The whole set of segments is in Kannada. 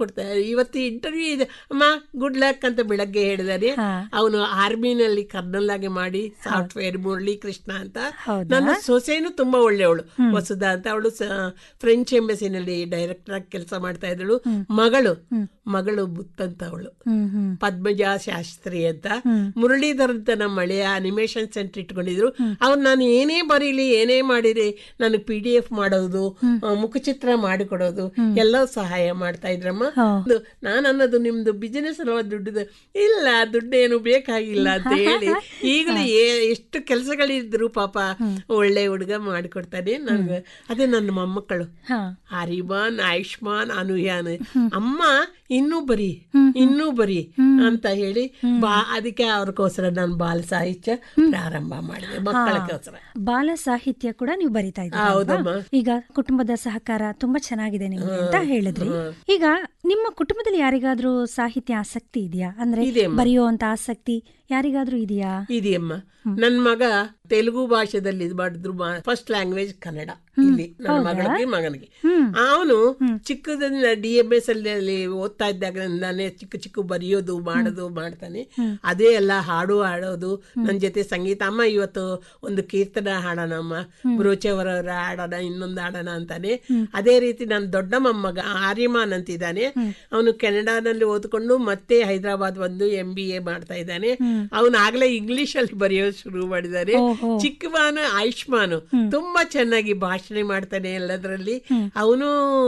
ಕೊಡ್ತಾರೆ ಇವತ್ತು ಇಂಟರ್ವ್ಯೂ ಇದೆ ಅಮ್ಮ ಗುಡ್ ಲಕ್ ಅಂತ ಬೆಳಗ್ಗೆ ಹೇಳಿದಾರೆ ಹಾ. ಅವನು ಆರ್ಮಿನಲ್ಲಿ ಕರ್ನಲ್ ಆಗಿ ಮಾಡಿ ಸಾಫ್ಟ್ವೇರ್ ಮುರಳಿ ಕೃಷ್ಣ ಅಂತ ಹೌದಾ? ನನ್ನ ಸೊಸೆನು ತುಂಬಾ ಒಳ್ಳೆಯವಳು ವಸುಧಾ ಅಂತ ಅವಳು ಫ್ರೆಂಚ್ ಎಂಬಸಿನಲ್ಲಿ ಡೈರೆಕ್ಟರ್ ಆಗಿ ಕೆಲಸ ಮಾಡ್ತಾ ಇದ್ದಳು ಮಗಳು ಮಗಳು ಬುತ್ತಂತ ಅವಳು ಹ್ಮ್ ಹ್ಮ್ ಪದ್ಮಜಾ ಶಾಸ್ತ್ರಿ ಅಂತ ಮುರಳೀಧರ್ ಅಂತ ನಮ್ಮ ಹಳೆಯ ಅನಿಮೇಷನ್ ಸೆಂಟರ್ ಇಟ್ಕೊಂಡಿದ್ರು ಅವ್ರು ನಾನು ಏನೇ ಬರೀಲಿ ಏನೇ ಮಾಡಿರಿ ನನಗೆ ಪಿ ಡಿ ಎಫ್ ಮಾಡೋದು ಆ, ಮುಖಚಿತ್ರ ಮಾಡಿಕೊಡೋದು ಎಲ್ಲ ಸಹಾಯ ಮಾಡ್ತಾ ಇದ್ರಮ್ಮ ಅದು ನಾನು ಅನ್ನೋದು ನಿಮ್ದು ಬಿಸಿನೆಸ್ ಅಲ್ವಾ ದುಡ್ಡು ಇಲ್ಲ ದುಡ್ಡೇನು ಬೇಕಾಗಿಲ್ಲ ಅಂತ ಹೇಳಿ ಈಗಲೂ ಏ- ಎಷ್ಟು ಕೆಲಸಗಳಿದ್ರು ಪಾಪ ಒಳ್ಳೆ ಹುಡುಗ ಮಾಡಿಕೊಡ್ತಾನೆ ನನ್ಗೆ ಅದೇ ನನ್ನ ಮೊಮ್ಮಕ್ಕಳು ಹಾ ಹರಿಮಾನ್ ಆಯುಷ್ಮಾನ್ ಅನುಯಾನ್ ಅಮ್ಮ ಇನ್ನೂ ಬರಿ ಇನ್ನೂ ಬರಿ ಅಂತ ಹೇಳಿ ಬಾ ಅದಕ್ಕೆ ಅವ್ರಿಗೋಸ್ಕರ ನಾನು ಬಾಲ ಸಾಹಿತ್ಯ ಪ್ರಾರಂಭ ಮಾಡಿದೆ ಮಕ್ಕಳಕ್ಕೋಸ್ಕರ ಬಾಲ ಸಾಹಿತ್ಯ ಕೂಡ ನೀವು ಬರಿತಾ ಇದ್ದೀರಾ ಹೌದಮ್ಮ. ಅಲ್ವಾ? ಈಗ ಕುಟುಂಬದ ಸಹಕಾರ ತುಂಬಾ ಚೆನ್ನಾಗಿದೆ ನಿಮ್ಗೆ ಅಂತ ಹೇಳಿದ್ರಿ ಈಗ ನಿಮ್ಮ ಕುಟುಂಬದಲ್ಲಿ ಯಾರಿಗಾದ್ರೂ ಸಾಹಿತ್ಯ ಆಸಕ್ತಿ ಇದೆಯಾ ಅಂದ್ರೆ ಇದೆಯಮ್ಮ. ಬರೆಯುವಂತ ಆಸಕ್ತಿ ಯಾರಿಗಾದ್ರೂ ಇದೆಯಾ ಇದೆಯಮ್ಮ ನನ್ನ ಮಗ ತೆಲುಗು ಭಾಷೆದಲ್ಲಿ ಇದು ಮಾಡಿದ್ರು ಫಸ್ಟ್ ಲ್ಯಾಂಗ್ವೇಜ್ ಕನ್ನಡ ಇಲ್ಲಿ ನನ್ನ ಮಗಳಿಗೆ ಮಗನಿಗೆ ಅವನು ಚಿಕ್ಕದಿಂದ ಡಿ ಎಂ ಎಸ್ ಅಲ್ಲಿ ಓದ್ತಾ ಇದ್ದಾಗಲಿಂದಾನೆ ಚಿಕ್ಕ ಚಿಕ್ಕ ಬರೆಯೋದು ಮಾಡೋದು ಮಾಡ್ತಾನೆ ಅದೇ ಎಲ್ಲ ಹಾಡು ಹಾಡೋದು ನನ್ನ ಜೊತೆ ಸಂಗೀತ ಅಮ್ಮ ಇವತ್ತು ಒಂದು ಕೀರ್ತನ ಹಾಡೋಣಮ್ಮ ಬ್ರೋಚೆವರವರ ಹಾಡೋಣ ಇನ್ನೊಂದು ಹಾಡೋಣ ಅಂತಾನೆ ಅದೇ ರೀತಿ ನನ್ನ ದೊಡ್ಡ ಮೊಮ್ಮಗ ಆರ್ಯಮಾನ್ ಅಂತಿದ್ದಾನೆ ಅವನು ಕೆನಡಾನಲ್ಲಿ ಓದ್ಕೊಂಡು ಮತ್ತೆ ಹೈದರಾಬಾದ್ ಬಂದು ಎಂ ಬಿ ಎ ಮಾಡ್ತಾ ಇದ್ದಾನೆ ಅವನು ಆಗ್ಲೇ ಇಂಗ್ಲಿಷ್ ಅಲ್ಲಿ ಬರೆಯೋದು ಶುರು ಮಾಡಿದ್ದಾನೆ ಓಹೋ. ಚಿಕ್ಕವಾನು ಆಯುಷ್ಮಾನು ತುಂಬಾ ಚೆನ್ನಾಗಿ ಭಾಷಣೆ ಮಾಡ್ತಾನೆ ಎಲ್ಲದರಲ್ಲಿ ಅವನು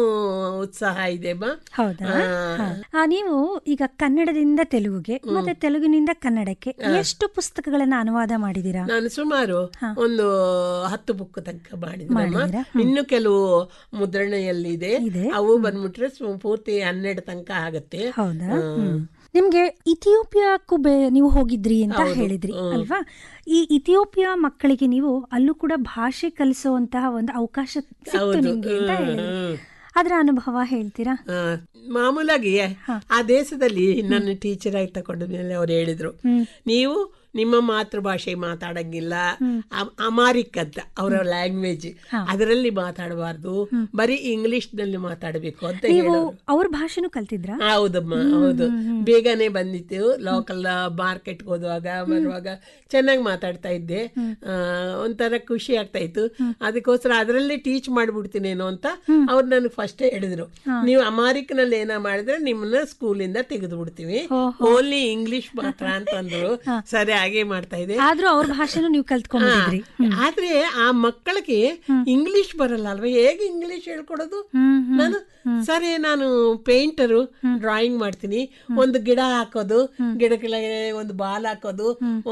ಉತ್ಸಾಹ ಇದೆ ಅಮ್ಮ ಹೌದಾ ಹಾ. ಆ, ನೀವು ಈಗ ಕನ್ನಡದಿಂದ ತೆಲುಗುಗೆ ಮತ್ತೆ ತೆಲುಗಿನಿಂದ ಕನ್ನಡಕ್ಕೆ ಎಷ್ಟು ಪುಸ್ತಕಗಳನ್ನ ಅನುವಾದ ಮಾಡಿದೀರಾ ನಾನು ಸುಮಾರು ಒಂದು ಹತ್ತು ಬುಕ್ ತನಕ ಮಾಡಿದ್ರಮ್ಮ ಮಾಡಿದ್ದೀರಾ? ಇನ್ನು ಕೆಲವು ಮುದ್ರಣೆಯಲ್ಲಿದೆ ಇದೆ. ಅವು ಬಂದ್ಬಿಟ್ರೆ ಸು- ಪೂರ್ತಿ ಹನ್ನೆರಡು ತನಕ ಆಗತ್ತೆ ಹೌದಾ ಹ್ಮ್. ನಿಮ್ಗೆ ಇಥಿಯೋಪಿಯಾಕ್ಕೂ ಬೇ ನೀವು ಹೋಗಿದ್ರಿ ಅಂತ ಹೇಳಿದ್ರಿ ಅಲ್ವಾ ಈ ಇಥಿಯೋಪಿಯಾ ಮಕ್ಕಳಿಗೆ ನೀವು ಅಲ್ಲೂ ಕೂಡ ಭಾಷೆ ಕಲಿಸುವಂತಹ ಒಂದು ಅವಕಾಶ ಸಿಕ್ತು ನಿಮ್ಗೆ ಅಂತ ಹೇಳಿದ್ರಿ ಅದರ ಅನುಭವ ಹೇಳ್ತೀರಾ ಆ, ಮಾಮೂಲಾಗಿ ಆ ದೇಶದಲ್ಲಿ ನನ್ನ ಟೀಚರ್ ಆಗಿ ತಗೊಂಡ ಮೇಲೆ ಅವ್ರು ಹೇಳಿದ್ರು ನೀವು ನಿಮ್ಮ ಮಾತೃಭಾಷೆ ಮಾತಾಡಂಗಿಲ್ಲ ಅ- ಅಮಾರಿಕ್ ಅಂತ ಅವರ ಲ್ಯಾಂಗ್ವೇಜ್ ಅದರಲ್ಲಿ ಮಾತಾಡಬಾರ್ದು ಬರೀ ಇಂಗ್ಲಿಷ್ ನಲ್ಲಿ ಮಾತಾಡಬೇಕು ಅಂತ ನೀವು ಹೇಳೋರು ಅವ್ರ ಭಾಷೆನೂ ಕಲ್ತಿದ್ರಾ ಹೌದಮ್ಮ ಹೌದು ಬೇಗನೆ ಬಂದಿತ್ತು ಲೋಕಲ್ ಮಾರ್ಕೆಟ್ಗೆ ಹೋಗುವಾಗ ಬರುವಾಗ ಚೆನ್ನಾಗಿ ಮಾತಾಡ್ತಾ ಇದ್ದೆ ಆ, ಒಂಥರ ಖುಷಿ ಆಗ್ತಾ ಇತ್ತು ಅದಕ್ಕೋಸ್ಕರ ಅದರಲ್ಲೇ ಟೀಚ್ ಮಾಡ್ಬಿಡ್ತೀನೇನೋ ಅಂತ ಅವ್ರು ನನಗೆ ಫಸ್ಟ್ ಹೇಳಿದ್ರು ನೀವು ಅಮಾರಿಕ್ನಲ್ಲಿ ಏನೋ ಮಾಡಿದ್ರೆ ನಿಮ್ಮನ್ನ ಸ್ಕೂಲಿಂದ ತೆಗೆದು ಬಿಡ್ತೀವಿ ಓನ್ಲಿ ಇಂಗ್ಲಿಷ್ ಮಾತ್ರ ಅಂತಂದ್ರು ಸರಿ ಹಾಗೆ ಮಾಡ್ತಾ ಇದೆ ಆದ್ರೂ ಅವ್ರ ಭಾಷೆನೂ ನೀವು ಕಲ್ತ್ಕೊಂಡ್ಬಿಟ್ಟಿದ್ರಿ ಆದ್ರೆ ಆ ಮಕ್ಕಳಿಗೆ ಇಂಗ್ಲಿಷ್ ಬರಲ್ಲ ಅಲ್ವಾ ಹೇಗೆ ಇಂಗ್ಲಿಷ್ ಹೇಳ್ಕೊಡೋದು ಹ್ಮ್ ನಾನು ಸರಿ ನಾನು ಪೇಂಟರು ಡ್ರಾಯಿಂಗ್ ಮಾಡ್ತೀನಿ ಒಂದು ಗಿಡ ಹಾಕೋದು ಗಿಡಕ್ಕೆ ಒಂದು ಬಾಲ್ ಹಾಕೋದು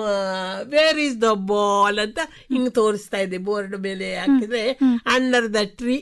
ವೇರ್ ಇಸ್ ದ ಬಾಲ್ ಅಂತ ಹಿಂಗ್ ತೋರಿಸ್ತಾ ಇದ್ದೆ ಬೋರ್ಡ್ ಮೇಲೆ ಹಾಕಿದ್ರೆ ಅಂಡರ್ ದ ಟ್ರೀ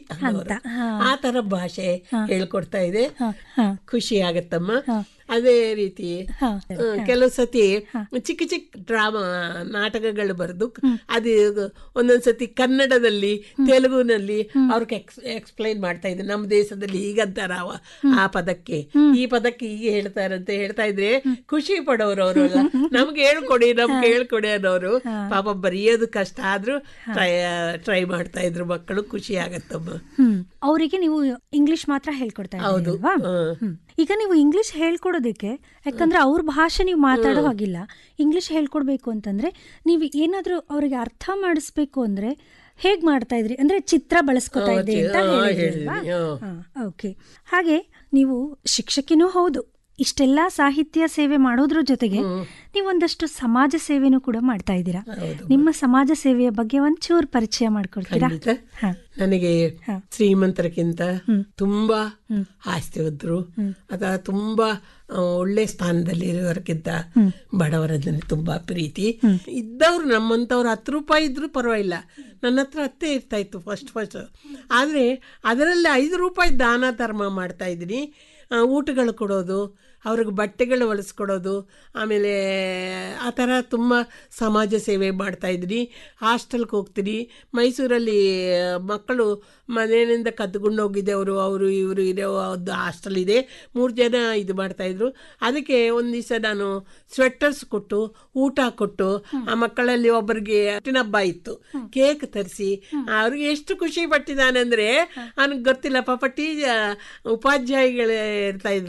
ಆ ತರ ಭಾಷೆ ಹೇಳ್ಕೊಡ್ತಾ ಇದೆ ಹಾ ಖುಷಿ ಆಗತ್ತಮ್ಮ ಅದೇ ರೀತಿ ಹಾ ಆ, ಕೆಲವು ಸತಿ ಚಿಕ್ಕ ಚಿಕ್ಕ ಡ್ರಾಮಾ ನಾಟಕಗಳು ಬರೆದು ಅದು ಒಂದೊಂದ್ ಸತಿ ಕನ್ನಡದಲ್ಲಿ ತೆಲುಗುನಲ್ಲಿ ಅವ್ರಿಗೆ ಎಕ್ಸ್ಪ್ಲೈನ್ ಮಾಡ್ತಾ ಇದ್ದೆ ನಮ್ಮ ದೇಶದಲ್ಲಿ ಹೀಗಂತಾರ ಅವ ಆ ಪದಕ್ಕೆ ಈ ಪದಕ್ಕೆ ಹೀಗೆ ಹೇಳ್ತಾರೆ ಅಂತ ಹೇಳ್ತಾ ಇದ್ರೆ ಖುಷಿ ಪಡೋರು ಅವರು ನಮ್ಗೆ ಹೇಳ್ಕೊಡಿ ನಮ್ಗೆ ಹೇಳ್ಕೊಡಿ ಅನ್ನೋರು ಪಾಪ ಬರೆಯೋದು ಕಷ್ಟ ಆದ್ರೂ ಟ್ರೈ ಟ್ರೈ ಮಾಡ್ತಾ ಇದ್ರು ಮಕ್ಕಳು ಖುಷಿ ಆಗತ್ತಮ್ಮ ಹ್ಮ್ ಅವರಿಗೆ ನೀವು ಇಂಗ್ಲಿಷ್ ಮಾತ್ರ ಹೇಳ್ಕೊಡ್ತಾ ಇದ್ದೀರಿ ಹೌದು ಅಲ್ವಾ ಹ್ಮ್. ಹ್ಮ್. ಈಗ ನೀವು ಇಂಗ್ಲಿಷ್ ಹೇಳ್ಕೊಡೋದಕ್ಕೆ ಯಾಕಂದ್ರೆ ಅವ್ರ ಭಾಷೆ ನೀವು ಮಾತಾಡೋ ಹಾಗಿಲ್ಲ ಇಂಗ್ಲಿಷ್ ಹೇಳ್ಕೊಡ್ಬೇಕು ಅಂತಂದ್ರೆ ನೀವು ಏನಾದ್ರೂ ಅವ್ರಿಗೆ ಅರ್ಥ ಮಾಡಿಸ್ಬೇಕು ಅಂದ್ರೆ ಹೇಗ್ ಮಾಡ್ತಾ ಇದ್ರಿ ಅಂದ್ರೆ ಚಿತ್ರ ಬಳಸ್ಕೊತಾ ಇದ್ದೆ ಅಂತ ಹಾ, ಹೇಳಿದ್ರಿ ಹೇಳಿದ್ದೀನಿ, ಅಲ್ವಾ ಓಕೆ ಹಾಗೆ ನೀವು ಶಿಕ್ಷಕಿನೂ ಹೌದು ಇಷ್ಟೆಲ್ಲ ಸಾಹಿತ್ಯ ಸೇವೆ ಮಾಡೋದ್ರ ಜೊತೆಗೆ ನೀವೊಂದಷ್ಟು ಸಮಾಜ ಸೇವೆನೂ ಕೂಡ ಮಾಡ್ತಾ ಇದ್ದೀರಾ ಹೌದು. ನಿಮ್ಮ ಸಮಾಜ ಸೇವೆಯ ಬಗ್ಗೆ ಒಂಚೂರು ಪರಿಚಯ ಮಾಡ್ಕೊಡ್ತೀರಾ ಖಂಡಿತ ಹಾ. ನನಗೆ ಶ್ರೀಮಂತರಕ್ಕಿಂತ ತುಂಬಾ ಆಸ್ತಿವಂತರು ಅಥವಾ ತುಂಬಾ ಆ, ಒಳ್ಳೆ ಸ್ಥಾನದಲ್ಲಿ ಇರೋರ್ಗಿಂತ ಬಡವರಲ್ಲಿ ತುಂಬಾ ಪ್ರೀತಿ ಇದ್ದವ್ರು ನಮ್ಮಂಥವ್ರು ಹತ್ತು ರೂಪಾಯಿ ಇದ್ರೂ ಪರವಾಗಿಲ್ಲ ನನ್ನ ಹತ್ರ ಹತ್ತೇ ಇರ್ತಾ ಇತ್ತು ಫಸ್ಟ್ ಫಸ್ಟ್ ಆದರೆ ಅದರಲ್ಲಿ ಐದು ರೂಪಾಯಿ ದಾನ ಧರ್ಮ ಮಾಡ್ತಾ ಇದ್ದೀನಿ ಆ, ಊಟಗಳು ಕೊಡೋದು ಅವ್ರಿಗೆ ಬಟ್ಟೆಗಳು ಹೊಲಿಸ್ಕೊಡೋದು ಆಮೇಲೆ ಆ ಥರ ತುಂಬ ಸಮಾಜ ಸೇವೆ ಮಾಡ್ತಾ ಇದ್ದೀನಿ ಹಾಸ್ಟೆಲ್ಗೆ ಹೋಗ್ತೀನಿ ಮೈಸೂರಲ್ಲಿ ಮಕ್ಕಳು ಮನೆಯಿಂದ ಕದ್ಕೊಂಡು ಹೋಗಿದ್ದೆವರು ಅವರು ಇವರು ಇರೋ ಒಂದು ಹಾಸ್ಟೆಲ್ ಇದೆ ಮೂರು ಜನ ಇದು ಮಾಡ್ತಾಯಿದ್ರು ಅದಕ್ಕೆ ಒಂದು ದಿವಸ ನಾನು ಸ್ವೆಟರ್ಸ್ ಕೊಟ್ಟು ಊಟ ಕೊಟ್ಟು ಆ ಮಕ್ಕಳಲ್ಲಿ ಒಬ್ಬರಿಗೆ ಹುಟ್ಟಿನ ಹಬ್ಬ ಇತ್ತು ಕೇಕ್ ತರಿಸಿ ಅವ್ರಿಗೆ ಎಷ್ಟು ಖುಷಿ ಪಟ್ಟಿದ್ದಾನೆ ಅಂದರೆ ಅವ್ನಿಗೆ ಗೊತ್ತಿಲ್ಲ ಪಾಪ ಟೀ ಉಪಾಧ್ಯಾಯಿಗಳೇ ಇರ್ತಾ ಇದ್ರು